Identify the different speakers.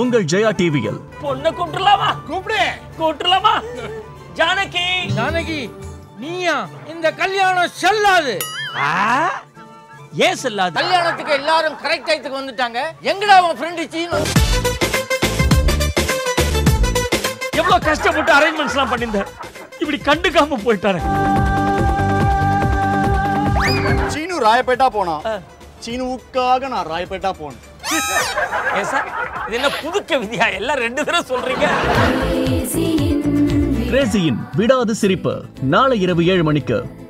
Speaker 1: உங்கள் ஜெயா டிவியில்
Speaker 2: பொண்ணை கூப்பிட்டுலாமா
Speaker 3: கூப்பிடு
Speaker 2: கூப்பிட்டுலாமா ஜானகி
Speaker 4: ஜானகி நீயா இந்த கல்யாணம் செல்லாது
Speaker 2: ஆ? ஏன் செல்லாது
Speaker 4: கல்யாணத்துக்கு எல்லாரும் கரெக்ட் டயத்துக்கு வந்துட்டாங்க எங்கடா உன் ஃப்ரெண்டு சீனு
Speaker 2: எவ்வளவு கஷ்டப்பட்டு அரேஞ்ச்மெண்ட்ஸ் எல்லாம் பண்ணியிருந்தேன் இப்படி கண்டுக்காம போயிட்டாரு
Speaker 5: சீனு ராயப்பேட்டா போனா சீனுவுக்காக நான் ராயப்பேட்டா போனேன்
Speaker 2: ஏன் சார் இது என்ன புது கவிதையா எல்லாம் ரெண்டு தடவை சொல்றீங்க
Speaker 1: கிரேசியின் விடாது சிரிப்பு நாளை இரவு ஏழு மணிக்கு